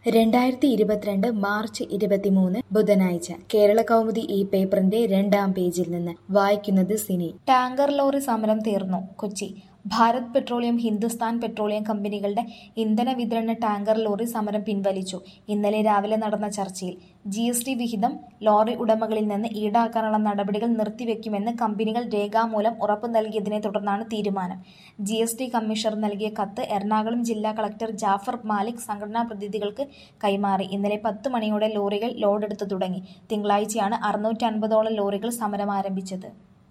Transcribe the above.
രണ്ടായിരത്തി ഇരുപത്തിരണ്ട് മാർച്ച് ഇരുപത്തിമൂന്ന് ബുധനാഴ്ച കേരള കൗമുദി ഈ പേപ്പറിന്റെ രണ്ടാം പേജിൽ നിന്ന് വായിക്കുന്നത് സിനി ടാങ്കർ ലോറി സമരം തീർന്നു കൊച്ചി ഭാരത് പെട്രോളിയം ഹിന്ദുസ്ഥാൻ പെട്രോളിയം കമ്പനികളുടെ ഇന്ധന വിതരണ ടാങ്കർ ലോറി സമരം പിൻവലിച്ചു ഇന്നലെ രാവിലെ നടന്ന ചർച്ചയിൽ ജി എസ് ടി വിഹിതം ലോറി ഉടമകളിൽ നിന്ന് ഈടാക്കാനുള്ള നടപടികൾ നിർത്തിവെക്കുമെന്ന് കമ്പനികൾ രേഖാമൂലം ഉറപ്പു നൽകിയതിനെ തുടർന്നാണ് തീരുമാനം ജി എസ് ടി കമ്മീഷണർ നൽകിയ കത്ത് എറണാകുളം ജില്ലാ കളക്ടർ ജാഫർ മാലിക് സംഘടനാ പ്രതിനിധികൾക്ക് കൈമാറി ഇന്നലെ പത്ത് മണിയോടെ ലോറികൾ ലോഡെടുത്തു തുടങ്ങി തിങ്കളാഴ്ചയാണ് അറുന്നൂറ്റി അൻപതോളം ലോറികൾ സമരം ആരംഭിച്ചത്